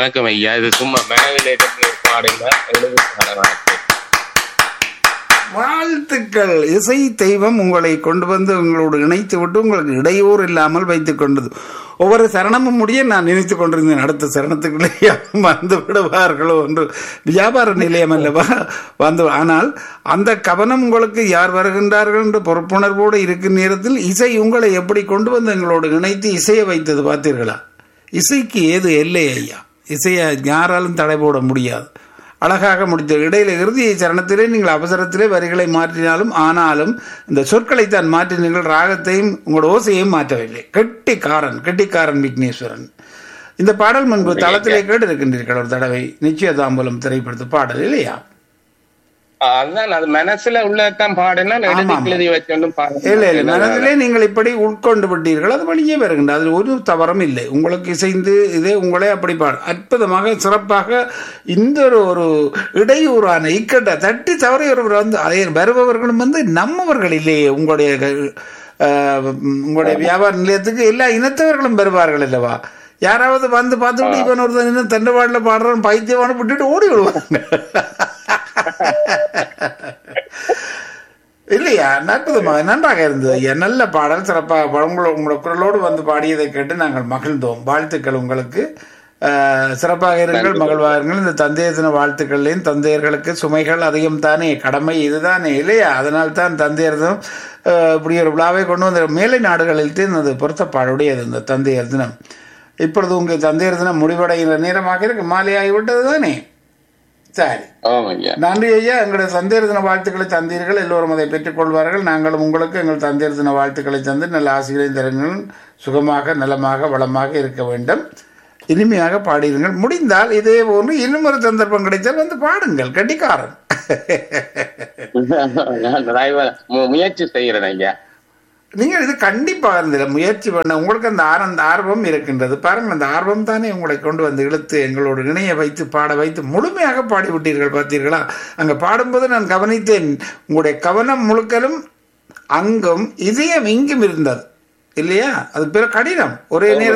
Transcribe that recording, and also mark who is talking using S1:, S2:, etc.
S1: வணக்கம் ஐயா இது சும்மா மனதில் இருந்து பாடுங்க எழுதி பாடலாம்
S2: வாழ்த்துக்கள் இசை தெய்வம் உங்களை கொண்டு வந்து உங்களோடு இணைத்து விட்டு உங்களுக்கு இடையூறு இல்லாமல் வைத்துக் கொண்டது ஒவ்வொரு சரணமும் முடிய நான் நினைத்துக் கொண்டிருந்தேன் அடுத்த சரணத்துக்குள்ளே வந்து விடுவார்களோ என்று வியாபார நிலையம் அல்லவா வந்து ஆனால் அந்த கவனம் உங்களுக்கு யார் வருகின்றார்கள் என்ற பொறுப்புணர்வோடு இருக்கும் நேரத்தில் இசை உங்களை எப்படி கொண்டு வந்து எங்களோடு இணைத்து இசையை வைத்தது பார்த்தீர்களா இசைக்கு ஏது எல்லை ஐயா இசையை யாராலும் தடை போட முடியாது அழகாக முடித்த இடையில இறுதி சரணத்திலே நீங்கள் அவசரத்திலே வரிகளை மாற்றினாலும் ஆனாலும் இந்த சொற்களை தான் மாற்றினீர்கள் ராகத்தையும் உங்களோட ஓசையையும் மாற்றவில்லை கெட்டிக்காரன் கெட்டிக்காரன் விக்னேஸ்வரன் இந்த பாடல் முன்பு தளத்திலே கேட்டு இருக்கின்றீர்கள் ஒரு தடவை நிச்சயதாம்பலம் திரைப்படத்து பாடல் இல்லையா
S1: அதுதான் அது மனசுல உள்ளதான் பாடுனா எழுதி
S2: ஆமாம்.
S1: எழுதி வச்சோண்டும்
S2: இல்லை இல்லை மனதிலே நீங்கள் இப்படி உட்கொண்டு விட்டீர்கள் அது வழியே வருகின்ற அதில் ஒரு தவறும் இல்லை உங்களுக்கு இசைந்து இதே உங்களே அப்படி பாடு அற்புதமாக சிறப்பாக இந்த ஒரு ஒரு இடையூறான இக்கட்ட தட்டி தவறி ஒருவர் வந்து அதே வருபவர்களும் வந்து நம்மவர்கள் இல்லையே உங்களுடைய அஹ், உங்களுடைய வியாபார நிலையத்துக்கு எல்லா இனத்தவர்களும் வருவார்கள் அல்லவா யாராவது வந்து பார்த்துட்டு இவன் ஒருத்தன் இன்னும் தண்டவாடில் பாடுறான் பைத்தியமான விட்டுட்டு ஓடி விடுவாங்க இல்லையா அற்புதமாக நன்றாக இருந்தது ஐயா நல்ல பாடல் சிறப்பாக பா- உங்களோட உங்களோட குரலோடு வந்து பாடியதை கேட்டு நாங்கள் மகிழ்ந்தோம் வாழ்த்துக்கள் உங்களுக்கு அஹ், சிறப்பாக இருங்கள் மகிழ்வாக இருங்கள் இந்த தந்தையர் தின வாழ்த்துக்கள்லையும் தந்தையர்களுக்கு சுமைகள் அதிகம் தானே கடமை இதுதானே இல்லையா அதனால் தான் தந்தையர் தினம் அஹ், இப்படி ஒரு விழாவை கொண்டு வந்த மேலை நாடுகளில் தான் அது பொருத்தப்பாடுடையது இந்த தந்தையர் தினம் இப்பொழுது உங்கள் தந்தையர் தினம் முடிவடைகிற நேரமாக இருக்கு மாலை ஆகிவிட்டது தானே சரி
S1: ஆமா ஐயா
S2: நன்றி ஐயா எங்களுடைய தந்தையர் தின வாழ்த்துக்களை தந்தீர்கள் எல்லோரும் அதை பெற்றுக் கொள்வார்கள் நாங்களும் உங்களுக்கு எங்கள் தந்தையர் தின வாழ்த்துக்களை தந்து நல்ல ஆசிரியரை தருங்கள் சுகமாக நலமாக வளமாக இருக்க வேண்டும் இனிமையாக பாடிடுங்கள் முடிந்தால் இதே போன்று இன்னும் ஒரு சந்தர்ப்பம் கிடைத்தால் வந்து பாடுங்கள் கட்டிக்காரன்
S1: நான் driver- மு- முயற்சி செய்யறேன் ஐயா
S2: நீங்கள் இது கண்டிப்பாக இருந்திല്ല முயற்சி பண்ண உங்களுக்கு அந்த ஆர் அந்த ஆர்வம் இருக்கின்றது பாருங்கள் அந்த ஆர்வம் தானே உங்களை கொண்டு வந்து இழுத்து எங்களோடு இணைய வைத்து பாட வைத்து முழுமையாக பாடிவிட்டீர்கள் பார்த்தீர்களா அங்கே பாடும்போது நான் கவனித்தேன் உங்களுடைய கவனம் முழுக்கலும் அங்கும் இதயம் இங்கும் இருந்தது இல்லையா அது பிற கடினம் ஒரே நேரம்